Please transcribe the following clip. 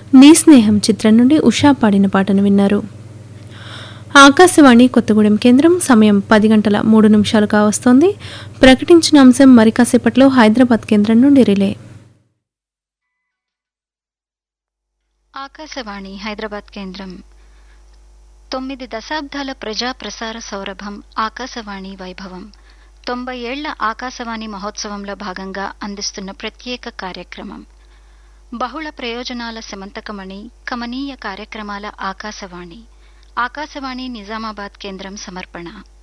నీ స్నేహం చిత్రం నుండి ఉషా పాడిన పాటను విన్నారు ఆకాశవాణి కొత్తగూడెం కేంద్రం సమయం పది గంటల మూడు నిమిషాలు కావస్తోంది ప్రకటించిన అంశం మరి కాసేపట్లో హైదరాబాద్ కేంద్రం నుండి రిలే ఆకాశవాణి హైదరాబాద్ కేంద్రం తొమ్మిది దశాబ్దాల ప్రజా ప్రసార సౌరభం ఆకాశవాణి వైభవం తొంభై ఏళ్ల ఆకాశవాణి మహోత్సవంలో భాగంగా అందిస్తున్న ప్రత్యేక కార్యక్రమం బహుళ ప్రయోజనాల సమంతకమణి కమనీయ కార్యక్రమాల ఆకాశవాణి ఆకాశవాణి నిజామాబాద్ కేంద్రం సమర్పణ